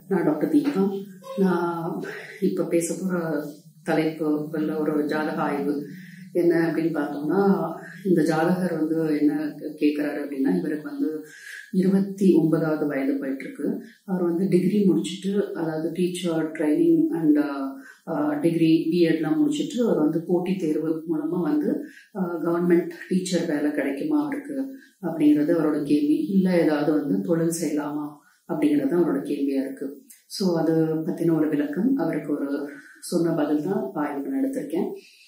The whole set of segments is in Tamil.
நான் டாக்டர் தீபா நான் இப்போ பேச போகிற தலைப்பு இல்லை ஒரு ஜாதக ஆய்வு என்ன அப்படின்னு பார்த்தோம்னா இந்த ஜாதகர் வந்து என்ன கேட்குறாரு அப்படின்னா இவருக்கு வந்து இருபத்தி ஒன்பதாவது வயது போயிட்டுருக்கு அவர் வந்து டிகிரி முடிச்சுட்டு அதாவது டீச்சர் ட்ரைனிங் அண்ட் டிகிரி பிஎட்லாம் முடிச்சுட்டு அவர் வந்து போட்டித் தேர்வு மூலமாக வந்து கவர்மெண்ட் டீச்சர் வேலை கிடைக்குமா அவருக்கு அப்படிங்கிறது அவரோட கேள்வி இல்லை ஏதாவது வந்து தொழில் செய்யலாமா அப்படிங்கிறது அவரோட கேள்வியாக இருக்குது ஸோ அது பற்றின ஒரு விளக்கம் அவருக்கு ஒரு சொன்ன பதில் தான் ஆய்வு எடுத்திருக்கேன்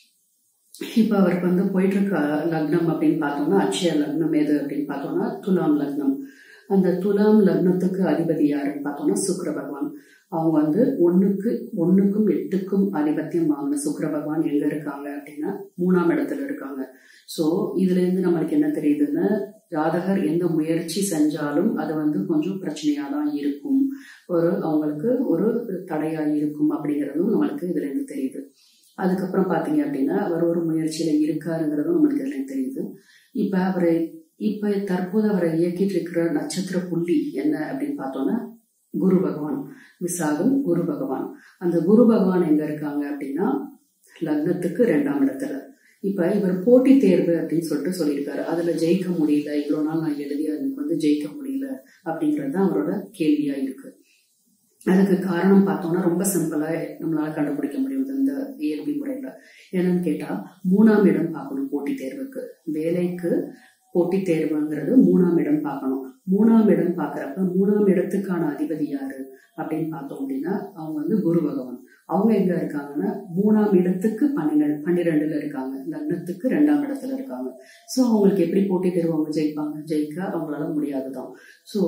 இப்போ அவருக்கு வந்து போயிட்டு இருக்க லக்னம் அப்படின்னு பார்த்தோம்னா அட்சய லக்னம் எது அப்படின்னு பார்த்தோம்னா துலாம் லக்னம் அந்த துலாம் லக்னத்துக்கு அதிபதி யாருன்னு பார்த்தோம்னா சுக்கர பகவான் அவங்க வந்து ஒன்றுக்கு ஒன்றுக்கும் எட்டுக்கும் ஆதிபத்தியம் வாங்கின சுக்கர பகவான் எங்கே இருக்காங்க அப்படின்னா மூணாம் இடத்துல இருக்காங்க ஸோ இதுலேருந்து நம்மளுக்கு என்ன தெரியுதுன்னா ஜாதகர் எந்த முயற்சி செஞ்சாலும் அது வந்து கொஞ்சம் பிரச்சனையாக தான் இருக்கும் ஒரு அவங்களுக்கு ஒரு தடையாக இருக்கும் அப்படிங்கிறதும் நம்மளுக்கு இதுலேருந்து தெரியுது அதுக்கப்புறம் பார்த்தீங்க அப்படின்னா அவர் ஒரு முயற்சியில் இருக்காருங்கிறதும் நம்மளுக்கு இதுல தெரியுது இப்போ அவரை இப்போ தற்போது அவரை இயக்கிட்டு இருக்கிற நட்சத்திர புள்ளி என்ன அப்படின்னு பார்த்தோம்னா குரு பகவான் விசாகம் குரு பகவான் அந்த குரு பகவான் எங்க இருக்காங்க அப்படின்னா லக்னத்துக்கு ரெண்டாம் இடத்துல இப்ப இவர் போட்டி தேர்வு அப்படின்னு சொல்லிட்டு சொல்லியிருக்காரு அதுல ஜெயிக்க முடியல இவ்வளவு நாள் நான் எழுதி அதுக்கு வந்து ஜெயிக்க முடியல அப்படிங்கிறது தான் அவரோட கேள்வியா இருக்கு அதுக்கு காரணம் பார்த்தோம்னா ரொம்ப சிம்பிளா நம்மளால கண்டுபிடிக்க முடியும் இந்த இயல்பி முறையில என்னன்னு கேட்டா மூணாம் இடம் பார்க்கணும் போட்டி தேர்வுக்கு வேலைக்கு போட்டி தேர்வுங்கிறது மூணாம் இடம் பார்க்கணும் மூணாம் இடம் பார்க்கறப்ப மூணாம் இடத்துக்கான அதிபதி யாரு அப்படின்னு பார்த்தோம் அப்படின்னா அவங்க வந்து குரு பகவான் அவங்க எங்க இருக்காங்கன்னா மூணாம் இடத்துக்கு பன்னிரெண்டு பன்னிரெண்டுல இருக்காங்க லக்னத்துக்கு ரெண்டாம் இடத்துல இருக்காங்க ஸோ அவங்களுக்கு எப்படி போட்டி தேர்வு அவங்க ஜெயிப்பாங்க ஜெயிக்க அவங்களால முடியாதுதான் ஸோ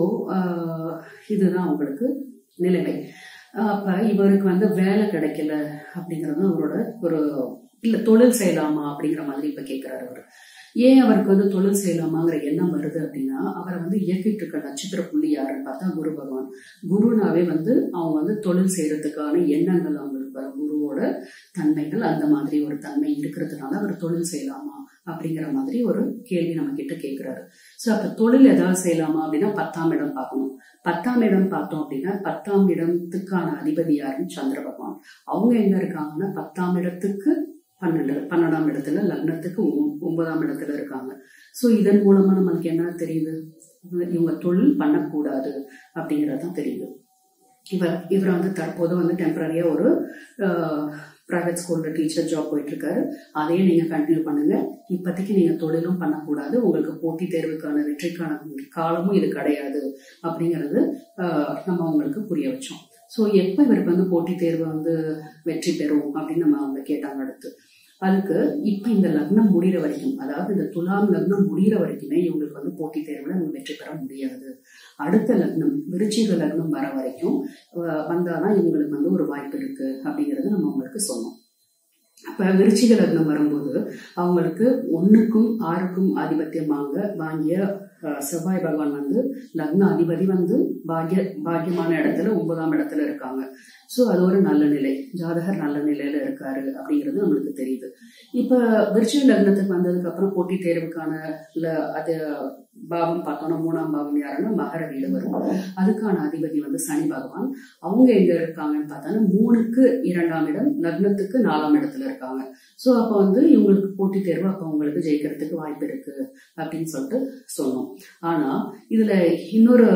இதுதான் அவங்களுக்கு நிலைமை அப்ப இவருக்கு வந்து வேலை கிடைக்கல அப்படிங்கறது அவரோட ஒரு இல்ல தொழில் செய்யலாமா அப்படிங்கிற மாதிரி இப்ப கேட்கிறாரு அவர் ஏன் அவருக்கு வந்து தொழில் செய்யலாமாங்கிற எண்ணம் வருது அப்படின்னா அவரை வந்து இயக்கிட்டு இருக்க நட்சத்திர புள்ளி யாருன்னு பார்த்தா குரு பகவான் குருனாவே வந்து அவங்க வந்து தொழில் செய்யறதுக்கான எண்ணங்கள் அவங்களுக்கு வர குருவோட தன்மைகள் அந்த மாதிரி ஒரு தன்மை இருக்கிறதுனால அவர் தொழில் செய்யலாமா அப்படிங்கிற மாதிரி ஒரு கேள்வி நம்ம கிட்ட கேட்கிறாரு ஸோ அப்ப தொழில் ஏதாவது செய்யலாமா அப்படின்னா பத்தாம் இடம் பார்க்கணும் பத்தாம் இடம் பார்த்தோம் அப்படின்னா பத்தாம் இடத்துக்கான அதிபதி யாருன்னு சந்திர பகவான் அவங்க எங்க இருக்காங்கன்னா பத்தாம் இடத்துக்கு பன்னெண்டு பன்னெண்டாம் இடத்துல லக்னத்துக்கு ஒன்பதாம் இடத்துல இருக்காங்க ஸோ இதன் மூலமா நம்மளுக்கு என்ன தெரியுது இவங்க தொழில் பண்ணக்கூடாது அப்படிங்கிறது தான் தெரியுது இவர் இவர் வந்து தற்போது வந்து டெம்பரரியா ஒரு ப்ரைவேட் ஸ்கூல்ல டீச்சர் ஜாப் போயிட்டு இருக்காரு அதையே நீங்க கண்டினியூ பண்ணுங்க இப்போதைக்கு நீங்க தொழிலும் பண்ணக்கூடாது உங்களுக்கு போட்டி தேர்வுக்கான வெற்றிக்கான காலமும் இது கிடையாது அப்படிங்கிறது நம்ம அவங்களுக்கு புரிய வச்சோம் ஸோ எப்போ இவருக்கு வந்து போட்டித் தேர்வு வந்து வெற்றி பெறும் அப்படின்னு நம்ம அவங்க கேட்டாங்க அடுத்து அதுக்கு இப்போ இந்த லக்னம் முடிகிற வரைக்கும் அதாவது இந்த துலாம் லக்னம் முடிகிற வரைக்குமே இவங்களுக்கு வந்து போட்டித் தேர்வில் இவங்க வெற்றி பெற முடியாது அடுத்த லக்னம் விருச்சிக லக்னம் வர வரைக்கும் வந்தாதான் இவங்களுக்கு வந்து ஒரு வாய்ப்பு இருக்கு அப்படிங்கறது நம்ம அவங்களுக்கு சொன்னோம் அப்ப விருச்சிக லக்னம் வரும்போது அவங்களுக்கு ஒன்னுக்கும் ஆறுக்கும் ஆதிபத்தியம் வாங்க வாங்கிய செவ்வாய் பகவான் வந்து லக்ன அதிபதி வந்து பாக்ய பாக்கியமான இடத்துல ஒன்பதாம் இடத்துல இருக்காங்க ஸோ அது ஒரு நல்ல நிலை ஜாதகர் நல்ல நிலையில இருக்காரு அப்படிங்கிறது நம்மளுக்கு தெரியுது இப்ப விருச்சிக லக்னத்துக்கு வந்ததுக்கு அப்புறம் போட்டித் தேர்வுக்கான அது பாவம் பார்த்தோம்னா மூணாம் பாவம் யாருன்னா மகர வீடு வரும் அதுக்கான அதிபதி வந்து சனி பகவான் அவங்க எங்க இருக்காங்கன்னு பார்த்தோன்னா மூணுக்கு இரண்டாம் இடம் லக்னத்துக்கு நாலாம் இடத்துல இருக்காங்க ஸோ அப்போ வந்து இவங்களுக்கு போட்டித் தேர்வு அப்போ அவங்களுக்கு ஜெயிக்கிறதுக்கு வாய்ப்பு இருக்கு அப்படின்னு சொல்லிட்டு சொன்னோம் ஆனா இதுல இன்னொரு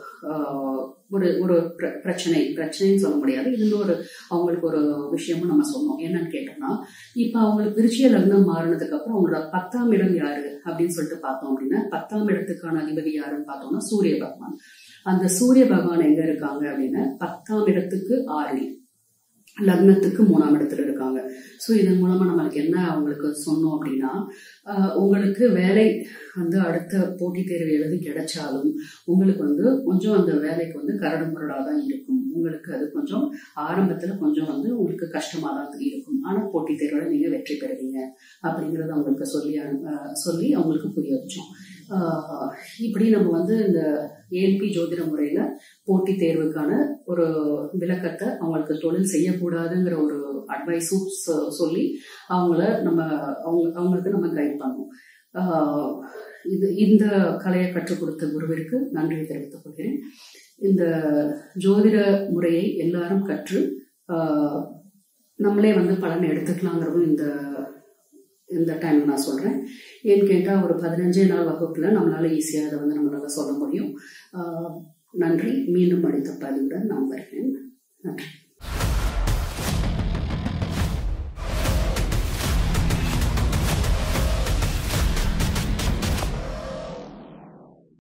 ஒரு ஒரு பிரச்சனை பிரச்சனைன்னு சொல்ல முடியாது இதுல ஒரு அவங்களுக்கு ஒரு விஷயமும் நம்ம சொன்னோம் என்னன்னு கேட்டோம்னா இப்ப அவங்களுக்கு விருச்சிய லக்னம் மாறினதுக்கு அப்புறம் அவங்களோட பத்தாம் இடம் யாரு அப்படின்னு சொல்லிட்டு பார்த்தோம் அப்படின்னா பத்தாம் இடத்துக்கான அதிபதி யாருன்னு பார்த்தோம்னா சூரிய பகவான் அந்த சூரிய பகவான் எங்க இருக்காங்க அப்படின்னா பத்தாம் இடத்துக்கு ஆறு லக்னத்துக்கு மூணாம் இடத்துல இருக்காங்க ஸோ இதன் மூலமா நம்மளுக்கு என்ன அவங்களுக்கு சொன்னோம் அப்படின்னா உங்களுக்கு வேலை வந்து அடுத்த போட்டித் தேர்வு எழுதி கிடைச்சாலும் உங்களுக்கு வந்து கொஞ்சம் அந்த வேலைக்கு வந்து கரடு முரடாக தான் இருக்கும் உங்களுக்கு அது கொஞ்சம் ஆரம்பத்துல கொஞ்சம் வந்து உங்களுக்கு கஷ்டமா தான் இருக்கும் ஆனா போட்டித் தேர்வுல நீங்க வெற்றி பெறுவீங்க அப்படிங்கறத அவங்களுக்கு சொல்லி சொல்லி அவங்களுக்கு புரிய வச்சோம் இப்படி நம்ம வந்து இந்த ஏஎல்பி ஜோதிட முறையில போட்டித் தேர்வுக்கான ஒரு விளக்கத்தை அவங்களுக்கு தொழில் செய்யக்கூடாதுங்கிற ஒரு அட்வைஸும் சொல்லி அவங்கள நம்ம அவங்க அவங்களுக்கு நம்ம கைட் பண்ணுவோம் ஆஹ், இது இந்த கலையை கற்றுக் கொடுத்த குருவிற்கு நன்றியை தெரிவித்துக் கொள்கிறேன் இந்த ஜோதிட முறையை எல்லாரும் கற்று ஆஹ், நம்மளே வந்து பலன் எடுத்துக்கலாங்கிறதும் இந்த இந்த டைம் நான் சொல்றேன் ஏன்னு கேட்டால் ஒரு பதினஞ்சே நாள் வகுப்புல நம்மளால ஈஸியாக அதை வந்து நம்மளால சொல்ல முடியும் ஆஹ், நன்றி மீண்டும் அடுத்த பதிவுடன் நான் வருகிறேன் நன்றி